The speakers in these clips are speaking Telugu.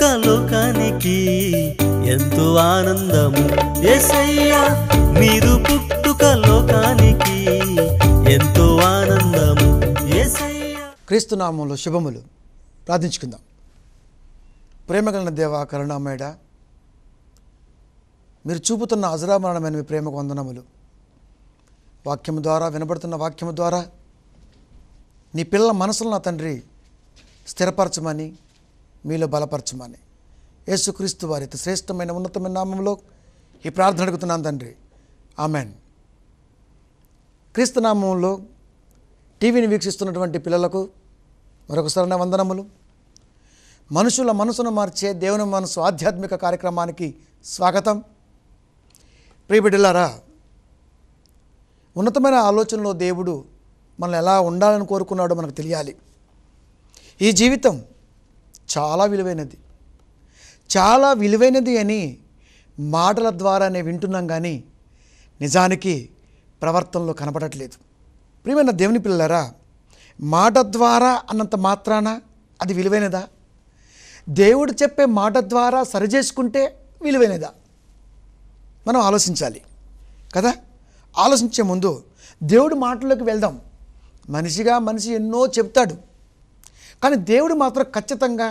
లోకానికి ఎంతో ఆనందము ఏసయ్యా మీరు పుట్టుక లోకానికి ఎంతో ఆనందము ఏసయ్యా క్రీస్తునామంలో శుభములు ప్రార్థించుకుందాం ప్రేమగలన దేవ కరుణామేడ మీరు చూపుతున్న అజరామరణమైన మీ ప్రేమకు వందనములు వాక్యము ద్వారా వినబడుతున్న వాక్యము ద్వారా నీ పిల్లల మనసులో నా తండ్రి స్థిరపరచమని మీలో బలపరచమని యేసుక్రీస్తు వారి అతి శ్రేష్టమైన ఉన్నతమైన నామంలో ఈ ప్రార్థన అడుగుతున్నాను తండ్రి ఆమెన్ క్రీస్తు నామంలో టీవీని వీక్షిస్తున్నటువంటి పిల్లలకు మరొకసారి నా వందనములు మనుషుల మనసును మార్చే దేవుని మనసు ఆధ్యాత్మిక కార్యక్రమానికి స్వాగతం ప్రియబిడ్డలారా ఉన్నతమైన ఆలోచనలో దేవుడు మనల్ని ఎలా ఉండాలని కోరుకున్నాడో మనకు తెలియాలి ఈ జీవితం చాలా విలువైనది చాలా విలువైనది అని మాటల ద్వారానే వింటున్నాం కానీ నిజానికి ప్రవర్తనలో కనపడట్లేదు ప్రియమైన దేవుని పిల్లలారా మాట ద్వారా అన్నంత మాత్రాన అది విలువైనదా దేవుడు చెప్పే మాట ద్వారా సరిచేసుకుంటే విలువైనదా మనం ఆలోచించాలి కదా ఆలోచించే ముందు దేవుడి మాటల్లోకి వెళ్దాం మనిషిగా మనిషి ఎన్నో చెప్తాడు కానీ దేవుడు మాత్రం ఖచ్చితంగా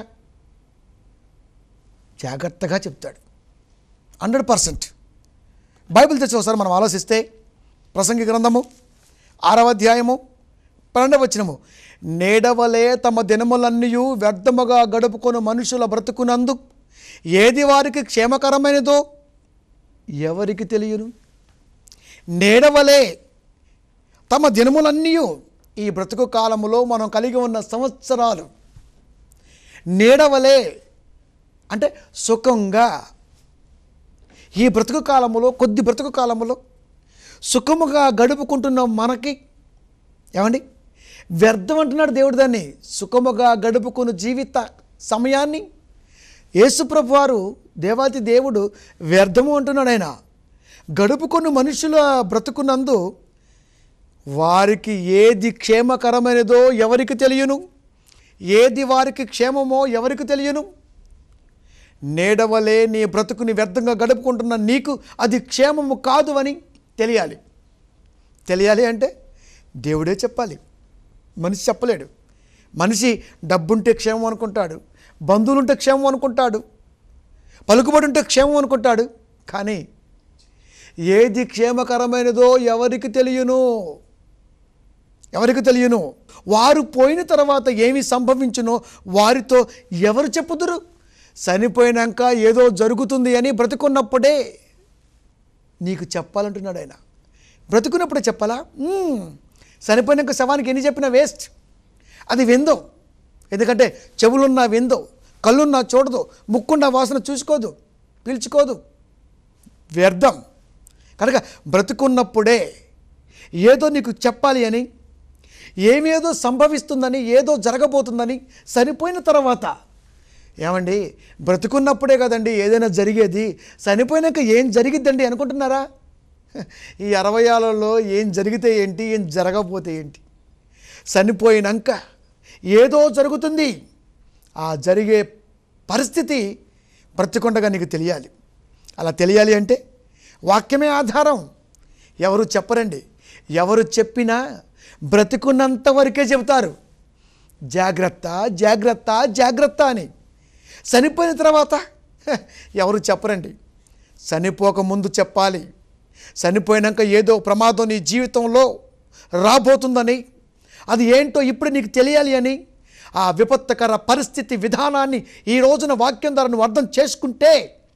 జాగ్రత్తగా చెప్తాడు హండ్రెడ్ పర్సెంట్ బైబిల్ తెచ్చి ఒకసారి మనం ఆలోచిస్తే ప్రసంగి గ్రంథము ఆరవ అధ్యాయము పన్నెండవ వచనము నేడవలే తమ దినములన్నీ వ్యర్థముగా గడుపుకొని మనుషుల బ్రతుకునందు ఏది వారికి క్షేమకరమైనదో ఎవరికి తెలియను నేడవలే తమ దినములన్నీ ఈ బ్రతుకు కాలములో మనం కలిగి ఉన్న సంవత్సరాలు నీడవలే అంటే సుఖంగా ఈ బ్రతుకు కాలములో కొద్ది బ్రతుకు కాలములో సుఖముగా గడుపుకుంటున్న మనకి ఏమండి వ్యర్థం అంటున్నాడు దేవుడు దాన్ని సుఖముగా గడుపుకున్న జీవిత సమయాన్ని యేసుప్రభు వారు దేవాతి దేవుడు వ్యర్థము అంటున్నాడు ఆయన గడుపుకున్న మనుషుల బ్రతుకునందు వారికి ఏది క్షేమకరమైనదో ఎవరికి తెలియను ఏది వారికి క్షేమమో ఎవరికి తెలియను నేడవలే నీ బ్రతుకుని వ్యర్థంగా గడుపుకుంటున్న నీకు అది క్షేమము కాదు అని తెలియాలి తెలియాలి అంటే దేవుడే చెప్పాలి మనిషి చెప్పలేడు మనిషి డబ్బుంటే క్షేమం అనుకుంటాడు బంధువులుంటే క్షేమం అనుకుంటాడు పలుకుబడి ఉంటే క్షేమం అనుకుంటాడు కానీ ఏది క్షేమకరమైనదో ఎవరికి తెలియను ఎవరికి తెలియను వారు పోయిన తర్వాత ఏమి సంభవించునో వారితో ఎవరు చెప్పుదురు చనిపోయినాక ఏదో జరుగుతుంది అని బ్రతుకున్నప్పుడే నీకు చెప్పాలంటున్నాడు ఆయన బ్రతుకున్నప్పుడే చెప్పాలా మ్మ్. చనిపోయినాక శవానికి ఎన్ని చెప్పినా వేస్ట్ అది విందో ఎందుకంటే చెవులున్నా విందో కళ్ళున్నా చూడదు ముక్కున్న వాసన చూసుకోదు పీల్చుకోదు వ్యర్థం కనుక బ్రతుకున్నప్పుడే ఏదో నీకు చెప్పాలి అని ఏమేదో సంభవిస్తుందని ఏదో జరగబోతుందని చనిపోయిన తర్వాత ఏమండి బ్రతుకున్నప్పుడే కదండి ఏదైనా జరిగేది చనిపోయినాక ఏం జరిగిద్దండి అనుకుంటున్నారా ఈ అరవై ఏళ్ళలో ఏం జరిగితే ఏంటి ఏం జరగకపోతే ఏంటి చనిపోయినాక ఏదో జరుగుతుంది ఆ జరిగే పరిస్థితి బ్రతికొండగా నీకు తెలియాలి అలా తెలియాలి అంటే వాక్యమే ఆధారం ఎవరు చెప్పరండి ఎవరు చెప్పినా బ్రతికున్నంత వరకే చెబుతారు జాగ్రత్త జాగ్రత్త జాగ్రత్త అని చనిపోయిన తర్వాత హ, ఎవరు చెప్పరండి చనిపోక ముందు చెప్పాలి చనిపోయినాక ఏదో ప్రమాదం నీ జీవితంలో రాబోతుందని అది ఏంటో ఇప్పుడు నీకు తెలియాలి అని ఆ విపత్తుకర పరిస్థితి విధానాన్ని ఈ రోజున వాక్యం ద్వారా నువ్వు అర్థం చేసుకుంటే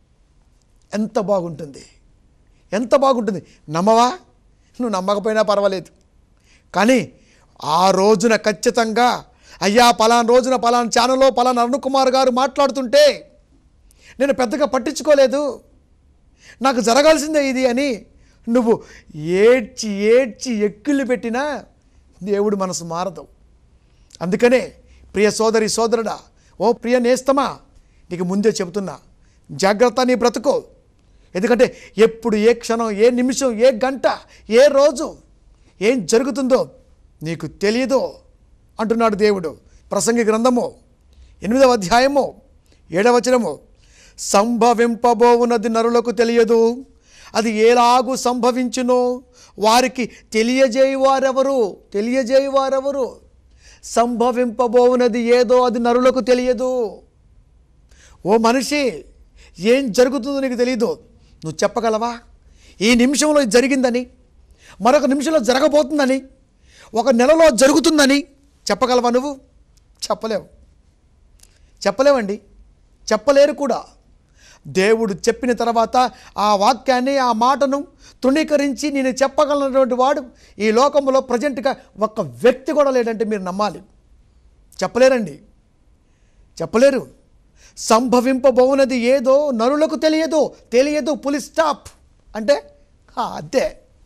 ఎంత బాగుంటుంది ఎంత బాగుంటుంది నమ్మవా నువ్వు నమ్మకపోయినా పర్వాలేదు కానీ ఆ రోజున ఖచ్చితంగా అయ్యా పలానా రోజున పలానా ఛానల్లో పలానా అరుణ్ కుమార్ గారు మాట్లాడుతుంటే నేను పెద్దగా పట్టించుకోలేదు నాకు జరగాల్సిందే ఇది అని నువ్వు ఏడ్చి ఏడ్చి ఎక్కిళ్ళు పెట్టినా దేవుడు మనసు మారదు అందుకనే ప్రియ సోదరి సోదరుడా ఓ ప్రియ నేస్తమా నీకు ముందే చెబుతున్నా జాగ్రత్త నీ బ్రతుకో ఎందుకంటే ఎప్పుడు ఏ క్షణం ఏ నిమిషం ఏ గంట ఏ రోజు ఏం జరుగుతుందో నీకు తెలియదు అంటున్నాడు దేవుడు ప్రసంగి గ్రంథము ఎనిమిదవ అధ్యాయము ఏడవచనము సంభవింపబోవునది నరులకు తెలియదు అది ఏలాగు సంభవించునో వారికి తెలియజేయువారెవరు తెలియజేయువారెవరు సంభవింపబోవునది ఏదో అది నరులకు తెలియదు ఓ మనిషి ఏం జరుగుతుందో నీకు తెలియదు నువ్వు చెప్పగలవా ఈ నిమిషంలో ఇది జరిగిందని మరొక నిమిషంలో జరగబోతుందని ఒక నెలలో జరుగుతుందని చెప్పగలవా నువ్వు చెప్పలేవు చెప్పలేవండి చెప్పలేరు కూడా దేవుడు చెప్పిన తర్వాత ఆ వాక్యాన్ని ఆ మాటను తృణీకరించి నేను చెప్పగలనటువంటి వాడు ఈ లోకంలో ప్రజెంట్గా ఒక్క వ్యక్తి కూడా లేడంటే మీరు నమ్మాలి చెప్పలేరండి చెప్పలేరు సంభవింపబోనది ఏదో నరులకు తెలియదు తెలియదు పులి స్టాప్ అంటే ఆ, అదే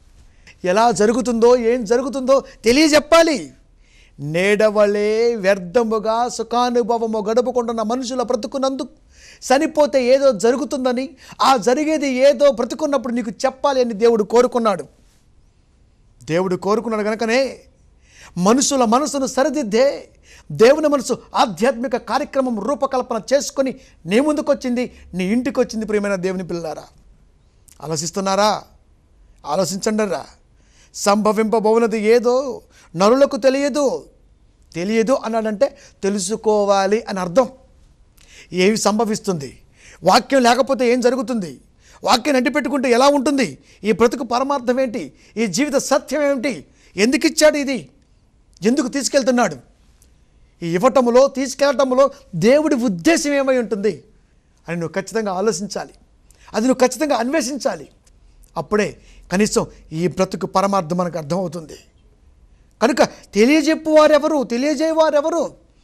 ఎలా జరుగుతుందో ఏం జరుగుతుందో తెలియజెప్పాలి నేడవలే వ్యర్థముగా సుఖానుభవము గడుపుకుంటున్న మనుషుల బ్రతుకునందు చనిపోతే ఏదో జరుగుతుందని ఆ జరిగేది ఏదో బ్రతుకున్నప్పుడు నీకు చెప్పాలి అని దేవుడు కోరుకున్నాడు దేవుడు కోరుకున్నాడు కనుకనే మనుషుల మనసును సరిదిద్దే దేవుని మనసు ఆధ్యాత్మిక కార్యక్రమం రూపకల్పన చేసుకొని నీ ముందుకు వచ్చింది నీ ఇంటికి వచ్చింది ప్రియమైన దేవుని పిల్లారా ఆలోచిస్తున్నారా ఆలోచించండి రా సంభవింపబోనది ఏదో నరులకు తెలియదు తెలియదు అన్నాడంటే తెలుసుకోవాలి అని అర్థం ఏమి సంభవిస్తుంది వాక్యం లేకపోతే ఏం జరుగుతుంది వాక్యం అంటిపెట్టుకుంటే ఎలా ఉంటుంది ఈ బ్రతుకు పరమార్థం ఏంటి ఈ జీవిత సత్యం ఏమిటి ఎందుకు ఇచ్చాడు ఇది ఎందుకు తీసుకెళ్తున్నాడు ఈ ఇవ్వటములో తీసుకెళ్ళటములో దేవుడి ఉద్దేశం ఏమై ఉంటుంది అని నువ్వు ఖచ్చితంగా ఆలోచించాలి అది నువ్వు ఖచ్చితంగా అన్వేషించాలి అప్పుడే కనీసం ఈ బ్రతుకు పరమార్థం మనకు అర్థమవుతుంది కనుక తెలియజెప్పు వారెవరు తెలియజేయవారెవరు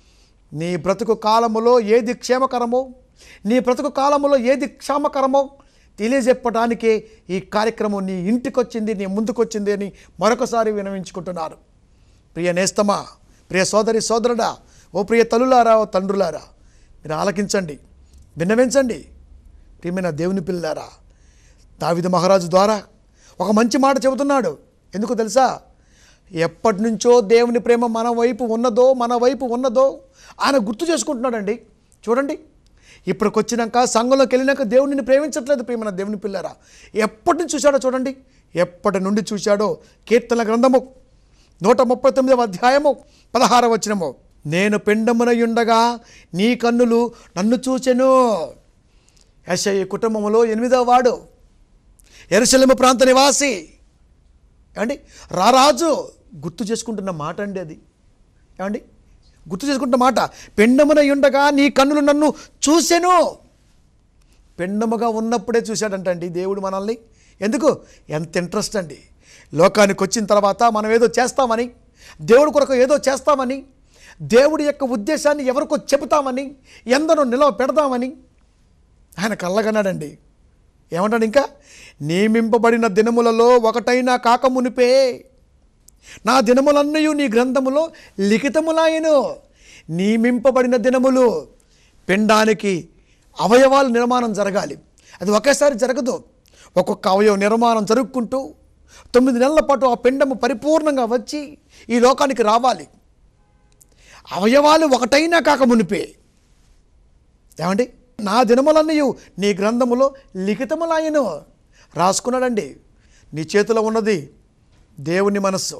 నీ బ్రతుకు కాలములో ఏది క్షేమకరమో నీ బ్రతుకు కాలములో ఏది క్షేమకరమో తెలియజెప్పడానికే ఈ కార్యక్రమం నీ ఇంటికి వచ్చింది నీ ముందుకు వచ్చింది అని మరొకసారి వినవించుకుంటున్నారు ప్రియ నేస్తమా ప్రియ సోదరి సోదరుడా ఓ ప్రియ తల్లులారా ఓ తండ్రులారా మీరు ఆలకించండి విన్నవించండి ప్రియమైన దేవుని పిల్లారా దావిద మహారాజు ద్వారా ఒక మంచి మాట చెబుతున్నాడు ఎందుకు తెలుసా ఎప్పటి నుంచో దేవుని ప్రేమ మన వైపు ఉన్నదో మన వైపు ఉన్నదో ఆయన గుర్తు చేసుకుంటున్నాడండి చూడండి ఇప్పటికి వచ్చినాక సంఘంలోకి వెళ్ళినాక దేవుడిని ప్రేమించట్లేదు ప్రేమ దేవుని పిల్లరా ఎప్పటి నుంచి చూశాడో చూడండి ఎప్పటి నుండి చూశాడో కీర్తన గ్రంథము నూట ముప్పై తొమ్మిదవ అధ్యాయము పదహార వచనము నేను పిండమునయుండగా నీ కన్నులు నన్ను చూచెను యశయ్య కుటుంబంలో ఎనిమిదవ వాడు ఎరుసలేము ప్రాంత నివాసి ఏమండి రారాజు గుర్తు చేసుకుంటున్న మాట అండి అది ఏమండి గుర్తు చేసుకుంటున్న మాట పెండమున ఉండగా నీ కన్నులు నన్ను చూసెను పెండముగా ఉన్నప్పుడే చూశాడంటండి దేవుడు మనల్ని ఎందుకు ఎంత ఇంట్రెస్ట్ అండి లోకానికి వచ్చిన తర్వాత మనం ఏదో చేస్తామని దేవుడి కొరకు ఏదో చేస్తామని దేవుడి యొక్క ఉద్దేశాన్ని ఎవరికో చెబుతామని ఎందరో నిలవ పెడదామని ఆయన కళ్ళగన్నాడండి ఏమంటాడు ఇంకా నియమింపబడిన దినములలో ఒకటైనా కాకమునిపే నా దినములన్నయు నీ గ్రంథములో లిఖితములాయను నియమింపబడిన దినములు పిండానికి అవయవాల నిర్మాణం జరగాలి అది ఒకేసారి జరగదు ఒక్కొక్క అవయవ నిర్మాణం జరుపుకుంటూ తొమ్మిది నెలల పాటు ఆ పిండము పరిపూర్ణంగా వచ్చి ఈ లోకానికి రావాలి అవయవాలు ఒకటైనా కాక మునిపే ఏమండి నా దినములన్నయు నీ గ్రంథములో లిఖితములాయను రాసుకున్నాడండి నీ చేతిలో ఉన్నది దేవుని మనస్సు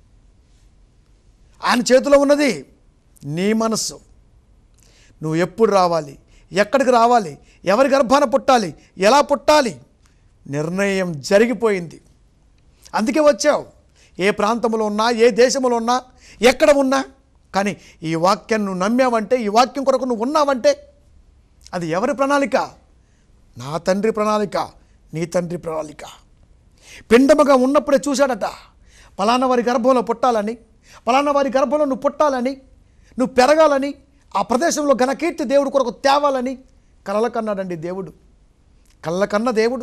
ఆయన చేతిలో ఉన్నది నీ మనస్సు నువ్వు ఎప్పుడు రావాలి ఎక్కడికి రావాలి ఎవరి గర్భాన పుట్టాలి ఎలా పుట్టాలి నిర్ణయం జరిగిపోయింది అందుకే వచ్చావు ఏ ప్రాంతంలో ఉన్నా ఏ దేశంలో ఉన్నా ఎక్కడ ఉన్నా కానీ ఈ వాక్యం నువ్వు నమ్మావంటే ఈ వాక్యం కొరకు నువ్వు ఉన్నావంటే అది ఎవరి ప్రణాళిక నా తండ్రి ప్రణాళిక నీ తండ్రి ప్రణాళిక పిండముగా ఉన్నప్పుడే చూశాడట పలానా వారి గర్భంలో పుట్టాలని పలానా వారి గర్భంలో నువ్వు పుట్టాలని నువ్వు పెరగాలని ఆ ప్రదేశంలో ఘనకీర్తి దేవుడు కొరకు తేవాలని కలల కన్నాడండి దేవుడు కళ్ళ కన్న దేవుడు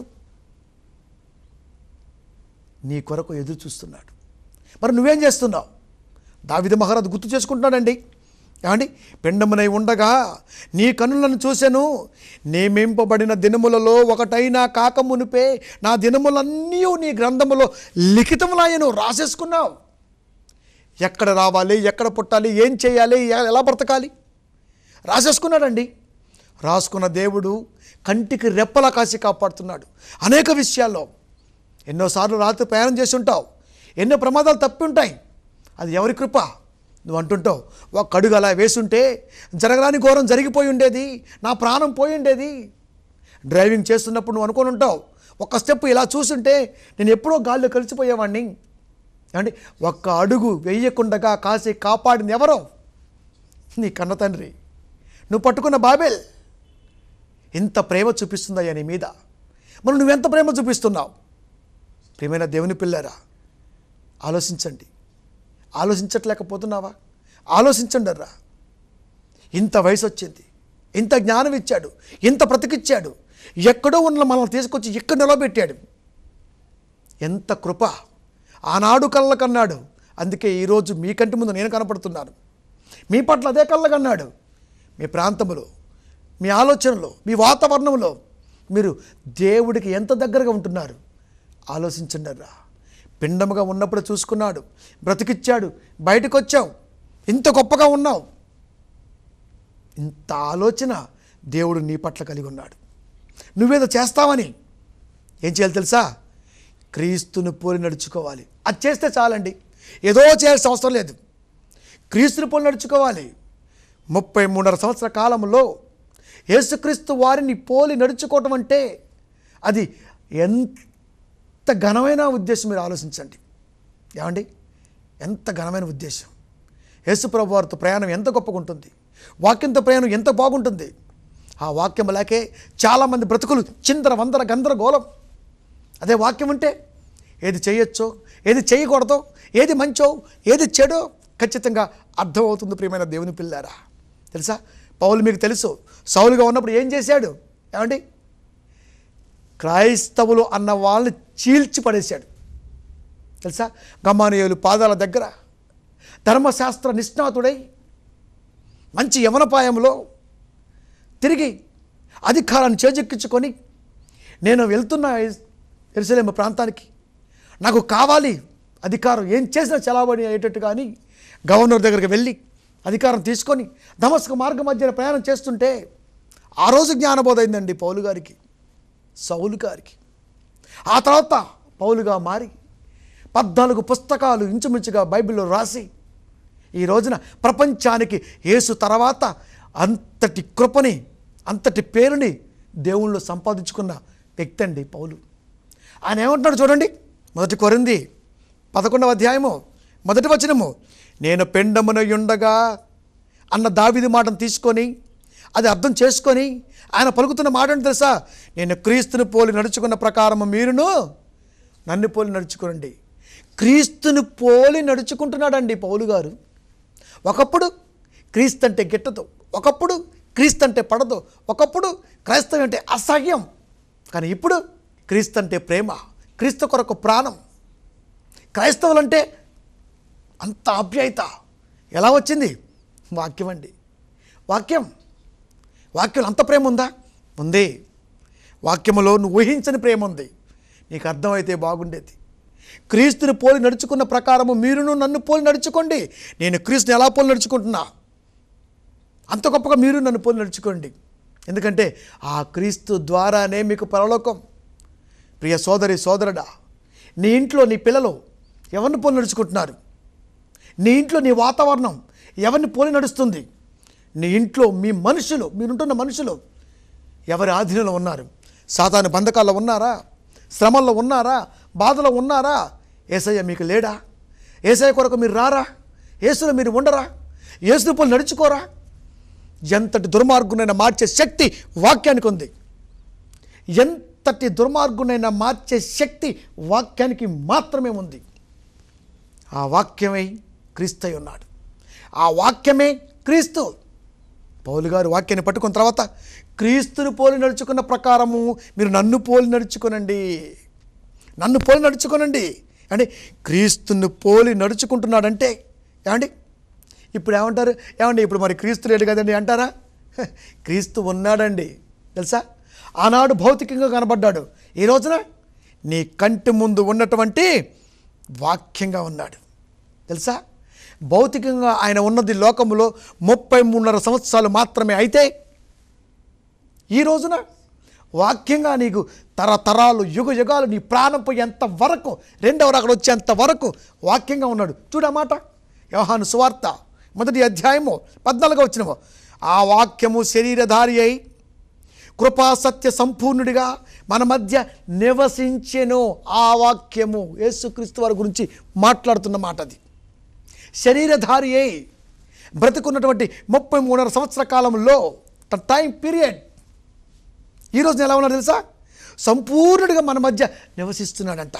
నీ కొరకు ఎదురు చూస్తున్నాడు మరి నువ్వేం చేస్తున్నావు దావిద మహారాజు గుర్తు చేసుకుంటున్నాడండి ఏమండి పిండమునై ఉండగా నీ కనులను చూశాను నియమింపబడిన దినములలో ఒకటైనా కాకమునిపే నా దినములన్నీ నీ గ్రంథములో లిఖితములాయను రాసేసుకున్నావు ఎక్కడ రావాలి ఎక్కడ పుట్టాలి ఏం చేయాలి ఎ- ఎలా బ్రతకాలి రాసేసుకున్నాడండి రాసుకున్న దేవుడు కంటికి రెప్పలా కాసి కాపాడుతున్నాడు అనేక విషయాల్లో ఎన్నోసార్లు రాత్రి ప్రయాణం చేసి ఉంటావు ఎన్నో ప్రమాదాలు తప్పి ఉంటాయి అది ఎవరి కృప నువ్వు అంటుంటావు ఒక అడుగు అలా వేసుంటే జరగరాని ఘోరం జరిగిపోయి ఉండేది నా ప్రాణం పోయి ఉండేది డ్రైవింగ్ చేస్తున్నప్పుడు నువ్వు అనుకొని ఉంటావు ఒక స్టెప్ ఇలా చూసుంటే నేను ఎప్పుడో గాల్లో కలిసిపోయేవాడిని అంటే ఒక్క అడుగు వేయకుండగా కాసి కాపాడింది ఎవరో నీ కన్న తండ్రి నువ్వు పట్టుకున్న బాబేల్ ఇంత ప్రేమ చూపిస్తుందయ్యా నీ మీద మరి నువ్వెంత ప్రేమ చూపిస్తున్నావు ప్రేమైన దేవుని పిల్లారా ఆలోచించండి ఆలోచించట్లేకపోతున్నావా ఆలోచించండి రా ఇంత వయసు వచ్చింది ఇంత జ్ఞానం ఇచ్చాడు ఇంత బ్రతికిచ్చాడు ఎక్కడో ఉన్న మనల్ని తీసుకొచ్చి ఇక్కడ నిలబెట్టాడు ఎంత కృప ఆనాడు కళ్ళ కన్నాడు అందుకే ఈరోజు మీ కంటి ముందు నేను కనపడుతున్నాను మీ పట్ల అదే కళ్ళ కన్నాడు మీ ప్రాంతంలో మీ ఆలోచనలో మీ వాతావరణంలో మీరు దేవుడికి ఎంత దగ్గరగా ఉంటున్నారు ఆలోచించండి రా పిండముగా ఉన్నప్పుడు చూసుకున్నాడు బ్రతికిచ్చాడు బయటకు వచ్చావు ఇంత గొప్పగా ఉన్నావు ఇంత ఆలోచన దేవుడు నీ పట్ల కలిగి ఉన్నాడు నువ్వేదో చేస్తావని ఏం చేయాలి తెలుసా క్రీస్తుని పోలి నడుచుకోవాలి అది చేస్తే చాలండి ఏదో చేయాల్సిన అవసరం లేదు క్రీస్తుని పోలి నడుచుకోవాలి ముప్పై మూడున్నర సంవత్సరాల కాలంలో యేసుక్రీస్తు వారిని పోలి నడుచుకోవటం అంటే అది ఎంత ఘనమైన ఉద్దేశం మీరు ఆలోచించండి ఏమండి ఎంత ఘనమైన ఉద్దేశం యేసుప్రభు వారితో ప్రయాణం ఎంత గొప్పగా ఉంటుంది వాక్యంతో ప్రయాణం ఎంత బాగుంటుంది ఆ వాక్యం లేకే చాలామంది బ్రతుకులు చిందర వందర గందరగోళం అదే వాక్యం ఉంటే ఏది చేయొచ్చో ఏది చేయకూడదో ఏది మంచో ఏది చెడో ఖచ్చితంగా అర్థమవుతుంది ప్రియమైన దేవుని పిల్లారా తెలుసా పౌలు మీకు తెలుసు సౌలుగా ఉన్నప్పుడు ఏం చేశాడు ఏమండి క్రైస్తవులు అన్న వాళ్ళని చీల్చి పడేశాడు తెలుసా గమ్మానియులు పాదాల దగ్గర ధర్మశాస్త్ర నిష్ణాతుడై మంచి యవనపాయంలో తిరిగి అధికారాన్ని చేజెక్కించుకొని నేను వెళ్తున్న ఎరుసలేమ ప్రాంతానికి నాకు కావాలి అధికారం ఏం చేసినా చలావణి అయ్యేటట్టు కానీ గవర్నర్ దగ్గరికి వెళ్ళి అధికారం తీసుకొని దమస్క మార్గం మధ్యన ప్రయాణం చేస్తుంటే ఆ రోజు జ్ఞానబోధ అయిందండి పౌలు గారికి సౌలు గారికి ఆ తర్వాత పౌలుగా మారి పద్నాలుగు పుస్తకాలు ఇంచుమించుగా బైబిల్లో రాసి ఈ రోజున ప్రపంచానికి యేసు తర్వాత అంతటి కృపని అంతటి పేరుని దేవుళ్ళు సంపాదించుకున్న వ్యక్తి అండి పౌలు ఆయన ఏమంటున్నాడు చూడండి మొదటి కొరింది పదకొండవ అధ్యాయము మొదటి వచనము నేను పెండమునయుండగా అన్న దావిది మాటను తీసుకొని అది అర్థం చేసుకొని ఆయన పలుకుతున్న మాట ఏంటి తెలుసా నేను క్రీస్తుని పోలి నడుచుకున్న ప్రకారము మీరును నన్ను పోలి నడుచుకోండి క్రీస్తుని పోలి నడుచుకుంటున్నాడండి పౌలు గారు ఒకప్పుడు క్రీస్తు అంటే గిట్టదు ఒకప్పుడు క్రీస్తు అంటే పడదు ఒకప్పుడు క్రైస్తవం అంటే అసహ్యం కానీ ఇప్పుడు క్రీస్తు అంటే ప్రేమ క్రీస్తు కొరకు ప్రాణం క్రైస్తవులంటే అంత ఆప్యాయత ఎలా వచ్చింది వాక్యం అండి వాక్యం వాక్యం అంత ప్రేమ ఉందా ఉంది వాక్యములో నువ్వు ఊహించని ప్రేమ ఉంది నీకు అర్థమైతే బాగుండేది క్రీస్తుని పోలి నడుచుకున్న ప్రకారము మీరును నన్ను పోలి నడుచుకోండి నేను క్రీస్తుని ఎలా పోలి నడుచుకుంటున్నా అంత గొప్పగా మీరు నన్ను పోలి నడుచుకోండి ఎందుకంటే ఆ క్రీస్తు ద్వారానే మీకు పరలోకం ప్రియ సోదరి సోదరుడా నీ ఇంట్లో నీ పిల్లలు ఎవరిని పోలి నడుచుకుంటున్నారు నీ ఇంట్లో నీ వాతావరణం ఎవరిని పోలి నడుస్తుంది నీ ఇంట్లో మీ మనుషులు మీరుంటున్న మనుషులు ఎవరి ఆధీనంలో ఉన్నారు సాధారణ బంధకాల్లో ఉన్నారా శ్రమల్లో ఉన్నారా బాధలో ఉన్నారా ఏసయ్య మీకు లేడా ఏసయ్య కొరకు మీరు రారా ఏసులో మీరు ఉండరా ఏసుని పోలి నడుచుకోరా ఎంతటి దుర్మార్గునైనా మార్చే శక్తి వాక్యానికి ఉంది ఎంతటి దుర్మార్గునైనా మార్చే శక్తి వాక్యానికి మాత్రమే ఉంది ఆ వాక్యమే క్రీస్తు అయి ఉన్నాడు ఆ వాక్యమే క్రీస్తు పౌలు గారు వాక్యాన్ని పట్టుకున్న తర్వాత క్రీస్తుని పోలి నడుచుకున్న ప్రకారము మీరు నన్ను పోలి నడుచుకోనండి నన్ను పోలి నడుచుకోనండి అంటే క్రీస్తుని పోలి నడుచుకుంటున్నాడంటే ఏమండి ఇప్పుడు ఏమంటారు ఏమండి ఇప్పుడు మరి క్రీస్తు లేడు కదండి అంటారా హ, క్రీస్తు ఉన్నాడండి తెలుసా ఆనాడు భౌతికంగా కనబడ్డాడు ఈ రోజున నీ కంటి ముందు ఉన్నటువంటి వాక్యంగా ఉన్నాడు తెలుసా భౌతికంగా ఆయన ఉన్నది లోకములో ముప్పై మూడున్నర సంవత్సరాలు మాత్రమే అయితే ఈ రోజున వాక్యంగా నీకు తరతరాలు యుగ యుగాలు నీ ప్రాణం పోయేంత వరకు రెండవ అక్కడ వచ్చేంత వరకు వాక్యంగా ఉన్నాడు చూడ మాట వ్యవహాను సువార్త మొదటి అధ్యాయము పద్నాలుగో వచ్చినమో ఆ వాక్యము శరీరధారి అయి కృపా సత్య సంపూర్ణుడిగా మన మధ్య నివసించెను ఆ వాక్యము యేసుక్రీస్తు వారి గురించి మాట్లాడుతున్న మాట అది శరీరధారి అయి బ్రతుకున్నటువంటి ముప్పై మూడున్నర సంవత్సర కాలంలో టైం పీరియడ్ ఈరోజు ఎలా ఉన్నాడు తెలుసా సంపూర్ణుడిగా మన మధ్య నివసిస్తున్నాడంట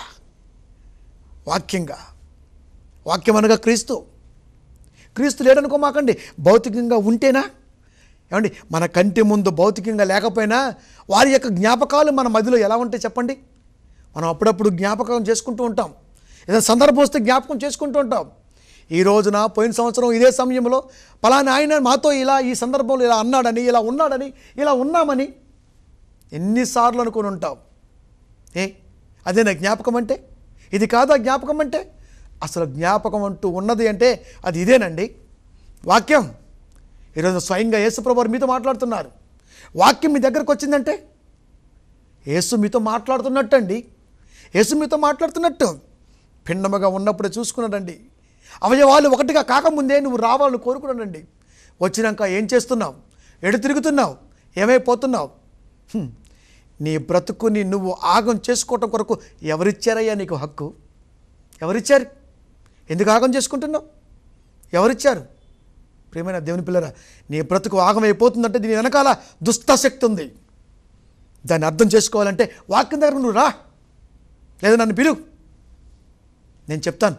వాక్యంగా వాక్యం అనగా క్రీస్తు క్రీస్తు లేడనుకోమాకండి భౌతికంగా ఉంటేనా ఏమండి మన కంటి ముందు భౌతికంగా లేకపోయినా వారి యొక్క జ్ఞాపకాలు మన మదిలో ఎలా ఉంటాయి చెప్పండి మనం అప్పుడప్పుడు జ్ఞాపకం చేసుకుంటూ ఉంటాం ఏదైనా సందర్భం వస్తే జ్ఞాపకం చేసుకుంటూ ఉంటాం ఈ రోజున పోయిన సంవత్సరం ఇదే సమయంలో పలానా ఆయన మాతో ఇలా ఈ సందర్భంలో ఇలా అన్నాడని ఇలా ఉన్నాడని ఇలా ఉన్నామని ఎన్నిసార్లు అనుకుని ఉంటాం ఏ అదేనా జ్ఞాపకం అంటే ఇది కాదా జ్ఞాపకం అంటే అసలు జ్ఞాపకం అంటూ ఉన్నది అంటే అది ఇదేనండి వాక్యం ఈరోజు స్వయంగా యేసుప్రభు వారు మీతో మాట్లాడుతున్నారు వాక్యం మీ దగ్గరకు వచ్చిందంటే యేసు మీతో మాట్లాడుతున్నట్టు అండి యేసు మీతో మాట్లాడుతున్నట్టు పిండముగా ఉన్నప్పుడే చూసుకున్నాడండి అవయవాలు ఒకటిగా కాకముందే నువ్వు రావాలని కోరుకున్నాడండి వచ్చినాక ఏం చేస్తున్నావు ఎడు తిరుగుతున్నావు ఏమైపోతున్నావు హ్మ్. నీ బ్రతుకుని నువ్వు ఆగం చేసుకోవటం కొరకు ఎవరిచ్చారయ్యా నీకు హక్కు ఎవరిచ్చారు ఎందుకు ఆగం చేసుకుంటున్నావు ఎవరిచ్చారు ప్రియమైన దేవుని పిల్లరా నీ బ్రతుకు ఆగం అయిపోతుందంటే దీని వెనకాల దుష్టశక్తి ఉంది దాన్ని అర్థం చేసుకోవాలంటే వాక్యం దగ్గర నువ్వు రా లేదా నన్ను పిలువు నేను చెప్తాను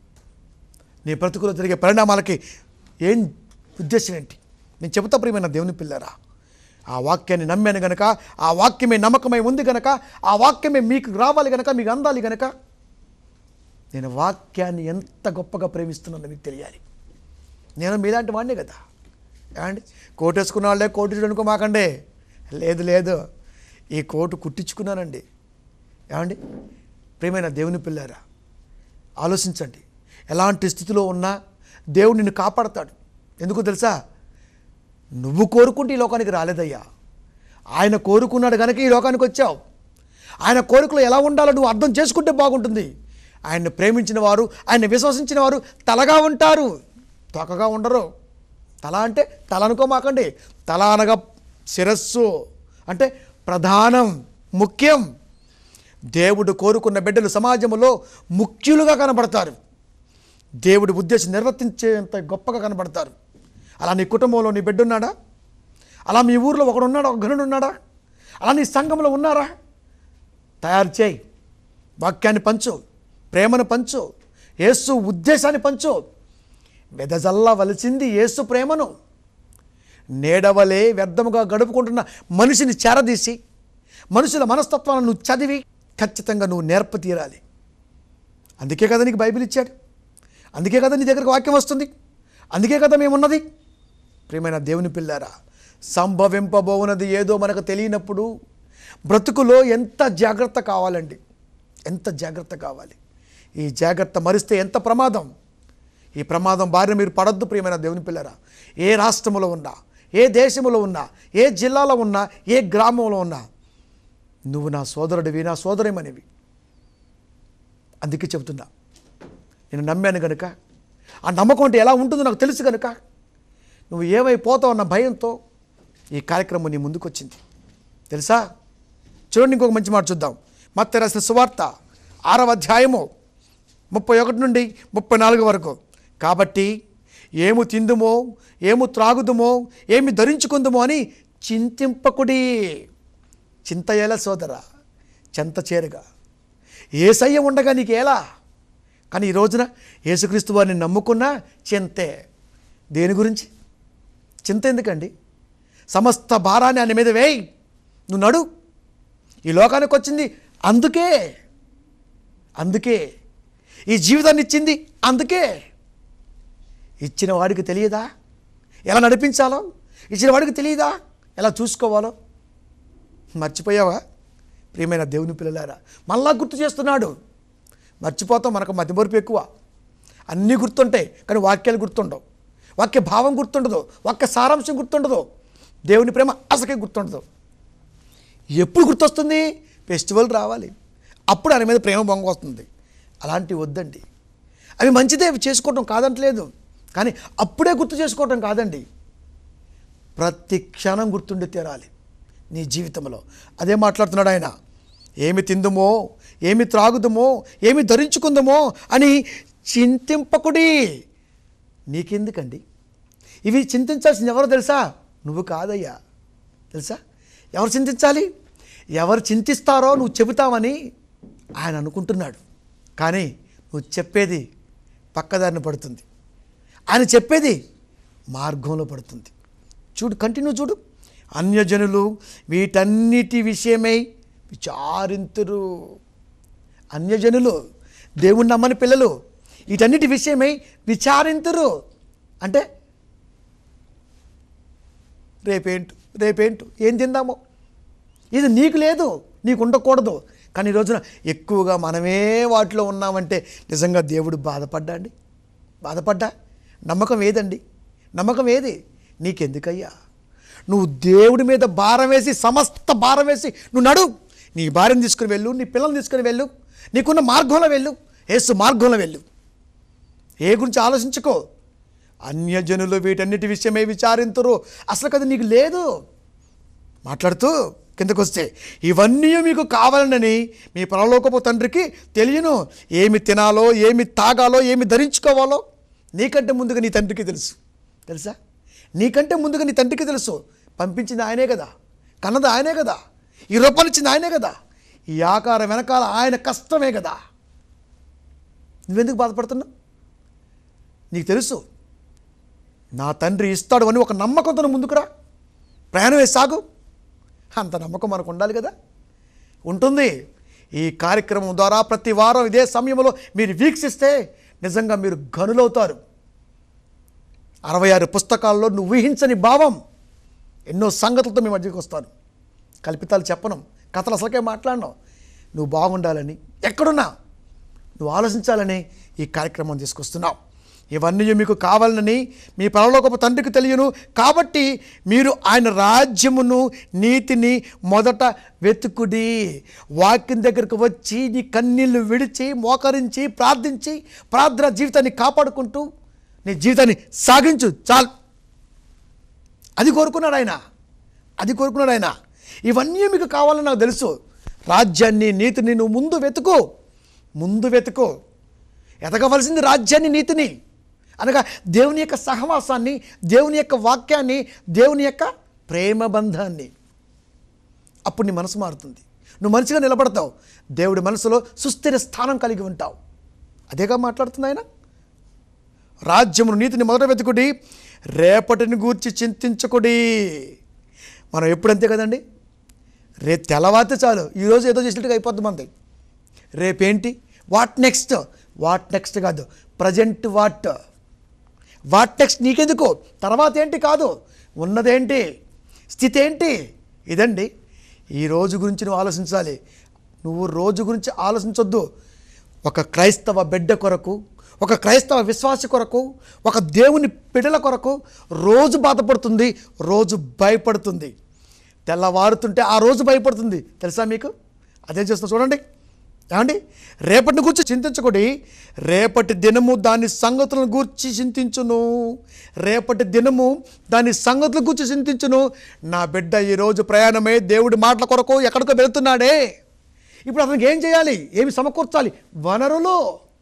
నీ బ్రతుకులో జరిగే పరిణామాలకి ఏం ఉద్దేశం ఏంటి నేను చెబుతా ప్రియమైన దేవుని పిల్లరా ఆ వాక్యాన్ని నమ్మాను గనక ఆ వాక్యమే నమ్మకమై ఉంది గనక ఆ వాక్యమే మీకు రావాలి గనక మీకు అందాలి గనక నేను వాక్యాన్ని ఎంత గొప్పగా ప్రేమిస్తున్నానో మీకు తెలియాలి నేను మీలాంటి వాడినే కదా ఏమండి కోటు వేసుకున్న వాళ్ళే కోటు అనుకో మాకండే లేదు లేదు ఈ కోటు కుట్టించుకున్నానండి ఏమండి ప్రియమైన దేవుని పిల్లారా ఆలోచించండి ఎలాంటి స్థితిలో ఉన్నా దేవుడు నిన్ను కాపాడతాడు ఎందుకు తెలుసా నువ్వు కోరుకుంటే ఈ లోకానికి రాలేదయ్యా ఆయన కోరుకున్నాడు కనుక ఈ లోకానికి వచ్చావు ఆయన కోరికలు ఎలా ఉండాలో నువ్వు అర్థం చేసుకుంటే బాగుంటుంది ఆయన్ని ప్రేమించిన వారు ఆయన విశ్వసించిన వారు తలగా ఉంటారు తొకగా ఉండరు తల అంటే తల అనుకోమాకండి తల అనగా శిరస్సు అంటే ప్రధానం ముఖ్యం దేవుడు కోరుకున్న బిడ్డలు సమాజంలో ముఖ్యులుగా కనబడతారు దేవుడి ఉద్దేశం నిర్వర్తించేంత గొప్పగా కనబడతారు అలా నీ కుటుంబంలో నీ బిడ్డ ఉన్నాడా అలా మీ ఊర్లో ఒకడు ఉన్నాడా ఒక గనుడు ఉన్నాడా అలా నీ సంఘంలో ఉన్నారా తయారు చేయి వాక్యాన్ని పంచు ప్రేమను పంచు యేసు ఉద్దేశాన్ని పంచు వెదజల్లవలసింది యేసు ప్రేమను నేడవలే వ్యర్థముగా గడుపుకుంటున్న మనిషిని చేరదీసి మనుషుల మనస్తత్వాలను నువ్వు చదివి ఖచ్చితంగా నువ్వు నేర్ప తీరాలి అందుకే కదా నీకు బైబిల్ ఇచ్చాడు అందుకే కదా నీ దగ్గరకు వాక్యం వస్తుంది అందుకే కదా మేమున్నది ప్రియమైన దేవుని పిల్లారా సంభవింపబోవునది ఏదో మనకు తెలియనప్పుడు బ్రతుకులో ఎంత జాగ్రత్త కావాలండి ఎంత జాగ్రత్త కావాలి ఈ జాగ్రత్త మరిస్తే ఎంత ప్రమాదం ఈ ప్రమాదం బారిన మీరు పడద్దు ప్రియమైన దేవుని పిల్లరా ఏ రాష్ట్రంలో ఉన్నా ఏ దేశంలో ఉన్నా ఏ జిల్లాలో ఉన్నా ఏ గ్రామంలో ఉన్నా నువ్వు నా సోదరుడివి నా సోదరిమనివి అందుకే చెబుతున్నా నేను నమ్మాను కనుక ఆ నమ్మకం అంటే ఎలా ఉంటుందో నాకు తెలుసు కనుక నువ్వు ఏమైపోతావు అన్న భయంతో ఈ కార్యక్రమం నీ ముందుకు వచ్చింది తెలుసా చూడండి ఇంకొక మంచి మాట చూద్దాం మత్త రాసిన సువార్త ఆరవ అధ్యాయము ముప్పై ఒకటి నుండి ముప్పై నాలుగు వరకు కాబట్టి ఏము తిందుమో ఏము త్రాగుదుమో ఏమి ధరించుకుందుమో అని చింతింపకుడి చింత ఎలా సోదరా చెంత చేరుగా ఏసయ్య ఉండగా నీకు ఎలా కానీ ఈ రోజున యేసుక్రీస్తు వారిని నమ్ముకున్నా చింతే దేని గురించి చింత ఎందుకండి సమస్త భారాన్ని ఆయన మీద వేయి నువ్వు నడు ఈ లోకానికి వచ్చింది అందుకే అందుకే ఈ జీవితాన్ని ఇచ్చింది అందుకే ఇచ్చిన వాడికి తెలియదా ఎలా నడిపించాలో ఇచ్చిన వాడికి తెలియదా ఎలా చూసుకోవాలో మర్చిపోయావా ప్రియమైన దేవుని పిల్లలారా మళ్ళా గుర్తు చేస్తున్నాడు మర్చిపోతాం మనకు మతిమరుపు ఎక్కువ అన్నీ గుర్తుంటాయి కానీ వాక్యాలు గుర్తుండవు వాక్య భావం గుర్తుండదు వాక్య సారాంశం గుర్తుండదు దేవుని ప్రేమ అసకే గుర్తుండదు ఎప్పుడు గుర్తొస్తుంది ఫెస్టివల్ రావాలి అప్పుడు ఆయన మీద ప్రేమ బొంగ వస్తుంది అలాంటివి వద్దండి అవి మంచిదే అవి చేసుకోవటం కాదంటలేదు కానీ అప్పుడే గుర్తు చేసుకోవటం కాదండి ప్రతి క్షణం గుర్తుండి తీరాలి నీ జీవితంలో అదే మాట్లాడుతున్నాడు ఆయన ఏమి తిందుమో ఏమి త్రాగుదమో ఏమి ధరించుకుందామో అని చింతింపకుడి నీకెందుకండి ఇవి చింతించాల్సింది ఎవరో తెలుసా నువ్వు కాదయ్యా తెలుసా ఎవరు చింతించాలి ఎవరు చింతిస్తారో నువ్వు చెబుతావని ఆయన అనుకుంటున్నాడు కానీ నువ్వు చెప్పేది పక్కదారిని పడుతుంది ఆయన చెప్పేది మార్గంలో పడుతుంది చూడు కంటిన్యూ చూడు అన్యజనులు వీటన్నిటి విషయమై విచారింతురు అన్యజనులు దేవుణ్ణి నమ్మని పిల్లలు వీటన్నిటి విషయమై విచారింతురు అంటే రేపేంటు రేపేంటు ఏం తిందామో ఇది నీకు లేదు నీకు ఉండకూడదు కానీ ఈ రోజున ఎక్కువగా మనమే వాటిలో ఉన్నామంటే నిజంగా దేవుడు బాధపడ్డా అండి బాధపడ్డా నమ్మకం ఏదండి నమ్మకం ఏది నీకెందుకయ్యా నువ్వు దేవుడి మీద భారం వేసి సమస్త భారం వేసి నువ్వు నడు నీ భార్యను తీసుకుని వెళ్ళు నీ పిల్లల్ని తీసుకుని వెళ్ళు నీకున్న మార్గంలో వెళ్ళు ఏసు మార్గంలో వెళ్ళు ఏ గురించి ఆలోచించుకో అన్యజనులు వీటన్నిటి విషయమే విచారింతురు అసలు కదా నీకు లేదు మాట్లాడుతూ కిందకు వస్తే ఇవన్నీ మీకు కావాలనని మీ పరలోకపు తండ్రికి తెలియను ఏమి తినాలో ఏమి తాగాలో ఏమి ధరించుకోవాలో నీకంటే ముందుగా నీ తండ్రికి తెలుసు తెలుసా నీకంటే ముందుగా నీ తండ్రికి తెలుసు పంపించింది ఆయనే కదా కన్నది ఆయనే కదా ఈ రూపాయలు ఇచ్చింది ఆయనే కదా ఈ ఆకారం వెనకాల ఆయన కష్టమే కదా నువ్వెందుకు బాధపడుతున్నావు నీకు తెలుసు నా తండ్రి ఇస్తాడు అని ఒక నమ్మకంతో ముందుకురా ప్రయాణం వేసి సాగు అంత నమ్మకం మనకు ఉండాలి కదా ఉంటుంది ఈ కార్యక్రమం ద్వారా ప్రతి వారం ఇదే సమయంలో మీరు వీక్షిస్తే నిజంగా మీరు గనులవుతారు అరవై ఆరు పుస్తకాల్లో నువ్వు ఊహించని భావం ఎన్నో సంగతులతో మీ మధ్యకి వస్తాను కల్పితాలు చెప్పను కథలు అసలుకే మాట్లాడను నువ్వు బాగుండాలని ఎక్కడున్నా నువ్వు ఆలోచించాలని ఈ కార్యక్రమం తీసుకొస్తున్నావు ఇవన్నీ మీకు కావాలని మీ పరలోకపు తండ్రికి తెలియను కాబట్టి మీరు ఆయన రాజ్యమును నీతిని మొదట వెతుకుడి వాక్యం దగ్గరకు వచ్చి నీ కన్నీళ్లు విడిచి మోకరించి ప్రార్థించి ప్రార్థన జీవితాన్ని కాపాడుకుంటూ నీ జీవితాన్ని సాగించు చాలు అది కోరుకున్నాడు ఆయన అది కోరుకున్నాడు ఆయన ఇవన్నీ మీకు కావాలని నాకు తెలుసు రాజ్యాన్ని నీతిని నువ్వు ముందు వెతుకు ముందు వెతుకు ఎదగవలసింది రాజ్యాన్ని నీతిని అనగా దేవుని యొక్క సహవాసాన్ని దేవుని యొక్క వాక్యాన్ని దేవుని యొక్క ప్రేమ బంధాన్ని అప్పుడు నీ మనసు మారుతుంది నువ్వు మంచిగా నిలబడతావు దేవుడి మనసులో సుస్థిర స్థానం కలిగి ఉంటావు అదేగా మాట్లాడుతుంది ఆయన రాజ్యమును నీతిని మొదట వెతుకుడి రేపటిని గూర్చి చింతించకుడి మనం ఎప్పుడంతే కదండి రేపు తెల్లవారితే చాలు ఈరోజు ఏదో చేసినట్టుగా అయిపోద్ది మనది రేపేంటి వాట్ నెక్స్ట్ వాట్ నెక్స్ట్ కాదు ప్రజెంట్ వాట్ వాట్ నెక్స్ట్ నీకెందుకు తర్వాత ఏంటి కాదు ఉన్నదేంటి స్థితి ఏంటి ఇదండి ఈ రోజు గురించి నువ్వు ఆలోచించాలి నువ్వు రోజు గురించి ఆలోచించొద్దు ఒక క్రైస్తవ బిడ్డ కొరకు ఒక క్రైస్తవ విశ్వాసి కొరకు ఒక దేవుని బిడ్డల కొరకు రోజు బాధపడుతుంది రోజు భయపడుతుంది తెల్లవారుతుంటే ఆ రోజు భయపడుతుంది తెలుసా మీకు అదే చేస్తున్నా చూడండి ఏమండి రేపటిని గురించి చింతించకూడి రేపటి దినము దాని సంగతులను గూర్చి చింతించును రేపటి దినము దాని సంగతుల గురించి చింతించును నా బిడ్డ ఈరోజు ప్రయాణమే దేవుడి మాటల కొరకు ఎక్కడికో వెళుతున్నాడే ఇప్పుడు అతనికి ఏం చేయాలి ఏమి సమకూర్చాలి వనరులు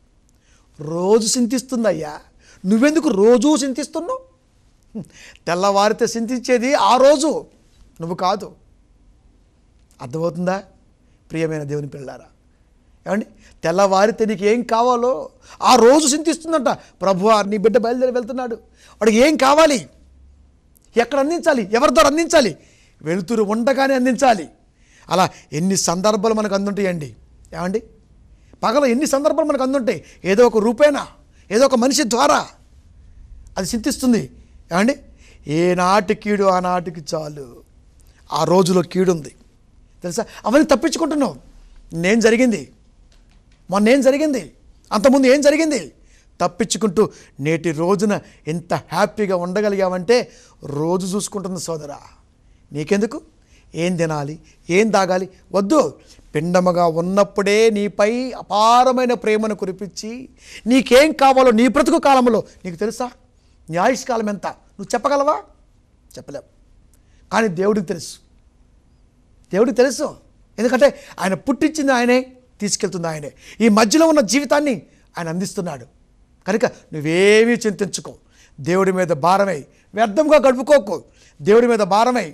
రోజు చింతిస్తుందయ్యా నువ్వెందుకు రోజూ చింతిస్తున్నావు తెల్లవారితే చింతించేది ఆ రోజు నువ్వు కాదు అర్థమవుతుందా ప్రియమైన దేవుని పిల్లారా ఏమండి తెల్లవారితే నీకు ఏం కావాలో ఆ రోజు చింతిస్తుందంట ప్రభు నీ బిడ్డ బయలుదేరి వెళ్తున్నాడు వాడికి ఏం కావాలి ఎక్కడ అందించాలి ఎవరి ద్వారా అందించాలి వెలుతురు ఉండగానే అందించాలి అలా ఎన్ని సందర్భాలు మనకు అందుంటాయండి ఏమండి పగల ఎన్ని సందర్భాలు మనకు అందుంటాయి ఏదో ఒక రూపేనా ఏదో ఒక మనిషి ద్వారా అది చింతిస్తుంది ఏమండి ఏ నాటి కీడు ఆ నాటికి చాలు ఆ రోజులో కీడుంది తెలుసా అవన్నీ తప్పించుకుంటున్నావు నేను జరిగింది మొన్న ఏం జరిగింది అంతకుముందు ఏం జరిగింది తప్పించుకుంటూ నేటి రోజున ఎంత హ్యాపీగా ఉండగలిగావంటే రోజు చూసుకుంటుంది సోదరా నీకెందుకు ఏం తినాలి ఏం తాగాలి వద్దు పిండముగా ఉన్నప్పుడే నీపై అపారమైన ప్రేమను కురిపించి నీకేం కావాలో నీ బ్రతుకు కాలంలో నీకు తెలుసా నీ ఆయుష్ కాలం ఎంత నువ్వు చెప్పగలవా చెప్పలేవు కానీ దేవుడికి తెలుసు దేవుడికి తెలుసు ఎందుకంటే ఆయన పుట్టించింది ఆయనే తీసుకెళ్తుంది ఆయనే ఈ మధ్యలో ఉన్న జీవితాన్ని ఆయన అందిస్తున్నాడు కనుక నువ్వేమీ చింతించుకో దేవుడి మీద భారమై వ్యర్థంగా గడుపుకోకు దేవుడి మీద భారమై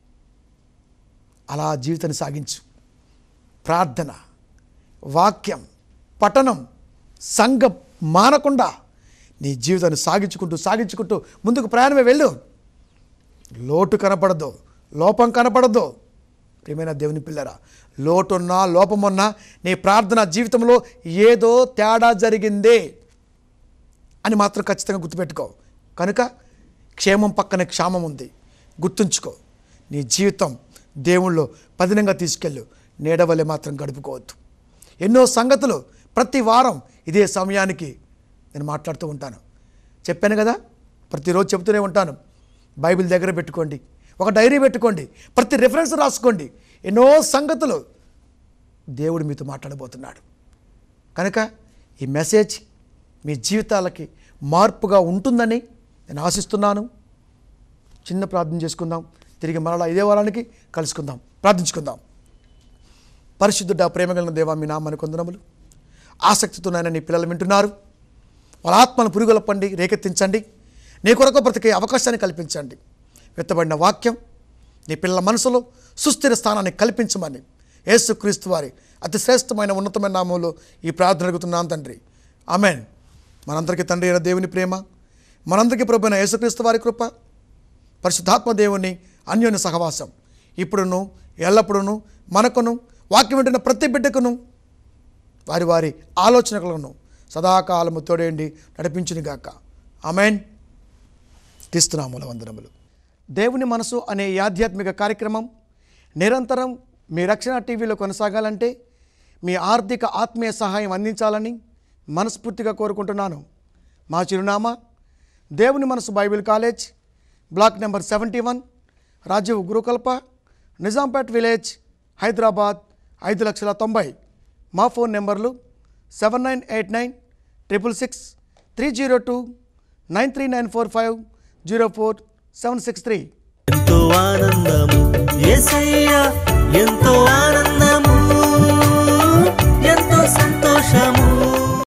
అలా జీవితాన్ని సాగించు ప్రార్థన వాక్యం పఠనం సంఘం మానకుండా నీ జీవితాన్ని సాగించుకుంటూ సాగించుకుంటూ ముందుకు ప్రయాణమే వెళ్ళు లోటు కనపడదు లోపం కనపడదు ప్రియమైన దేవుని పిల్లరా లోటున్నా లోపమున్నా నీ ప్రార్థన జీవితంలో ఏదో తేడా జరిగిందే అని మాత్రం ఖచ్చితంగా గుర్తుపెట్టుకో కనుక క్షేమం పక్కనే క్షామం ఉంది గుర్తుంచుకో నీ జీవితం దేవుళ్ళో పదినంగా తీసుకెళ్ళు నీడవలే మాత్రం గడుపుకోవద్దు ఎన్నో సంగతులు ప్రతి వారం ఇదే సమయానికి నేను మాట్లాడుతూ ఉంటాను చెప్పాను కదా ప్రతిరోజు చెబుతూనే ఉంటాను బైబిల్ దగ్గర పెట్టుకోండి ఒక డైరీ పెట్టుకోండి ప్రతి రెఫరెన్స్ రాసుకోండి ఎన్నో సంగతులు దేవుడు మీతో మాట్లాడబోతున్నాడు కనుక ఈ మెసేజ్ మీ జీవితాలకి మార్పుగా ఉంటుందని నేను ఆశిస్తున్నాను చిన్న ప్రార్థన చేసుకుందాం తిరిగి మరలా ఇదే వారానికి కలుసుకుందాం ప్రార్థించుకుందాం పరిశుద్ధుడ ప్రేమగలిగిన దేవా మీ నామాన్ని కొందనములు ఆసక్తితో నాయన నీ పిల్లలు వింటున్నారు వాళ్ళ ఆత్మను పురుగులపండి రేకెత్తించండి నీ కొరకు బ్రతికే అవకాశాన్ని కల్పించండి వెత్తబడిన వాక్యం నీ పిల్లల మనసులో సుస్థిర స్థానాన్ని కల్పించమని యేసుక్రీస్తు వారి అతి శ్రేష్టమైన ఉన్నతమైన నామంలో ఈ ప్రార్థన అడుగుతున్నాను తండ్రి ఆమెన్ మనందరికీ తండ్రి అయిన దేవుని ప్రేమ మనందరికీ ప్రభు అయిన యేసుక్రీస్తు వారి కృప పరిశుద్ధాత్మ దేవుని అన్యోన్య సహవాసం ఇప్పుడును ఎల్లప్పుడూను మనకును వాక్యం వింటున్న ప్రతి బిడ్డకును వారి వారి ఆలోచనలను సదాకాలము తోడేండి నడిపించునిగాక ఆమెన్ తీస్తున్నాముల వందనములు దేవుని మనసు అనే ఈ ఆధ్యాత్మిక కార్యక్రమం నిరంతరం మీ రక్షణ టీవీలో కొనసాగాలంటే మీ ఆర్థిక ఆత్మీయ సహాయం అందించాలని మనస్ఫూర్తిగా కోరుకుంటున్నాను మా చిరునామా దేవుని మనసు bible college block number seventy one Rajiv Gurukalpa Nizampet village Hyderabad ఐదు లక్షల తొంభై మా ఫోన్ నెంబర్లు seven nine eight nine triple six three zero two nine three nine four five zero four seven six three ఎంతో ఆనందము ఏసయ్యా ఎంతో ఆనందము